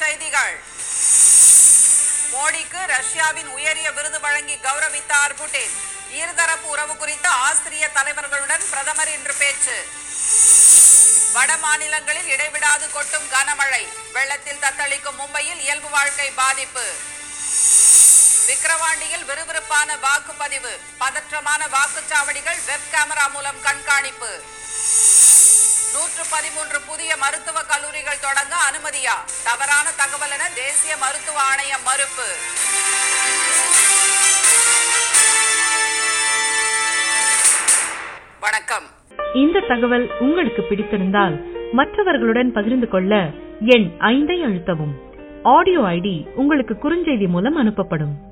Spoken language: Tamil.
செய்திகள் மோடிக்கு ரஷ்யாவின் உயரிய விருது வழங்கி கௌரவித்தார் புட்டின் இருதரப்பு உறவு குறித்து ஆஸ்திரிய தலைவர்களுடன் பிரதமர் இன்று பேச்சு வட மாநிலங்களில் இடைவிடாது கொட்டும் கனமழை வெள்ளத்தில் தத்தளிக்கும் மும்பையில் இயல்பு வாழ்க்கை பாதிப்பு விக்கிரவாண்டியில் விறுவிறுப்பான வாக்குப்பதிவு பதற்றமான வாக்குச்சாவடிகள் வெப் கேமரா மூலம் கண்காணிப்பு நூற்று பதிமூன்று புதிய மருத்துவக் கல்லூரிகள் தொடங்க அனுமதியா தவறான தகவல் என தேசிய மருத்துவ ஆணையம் மறுப்பு வணக்கம் இந்த தகவல் உங்களுக்கு பிடித்திருந்தால் மற்றவர்களுடன் பகிர்ந்து கொள்ள எண் ஐந்தை அழுத்தவும் ஆடியோ ஐடி உங்களுக்கு குறுஞ்செய்தி மூலம் அனுப்பப்படும்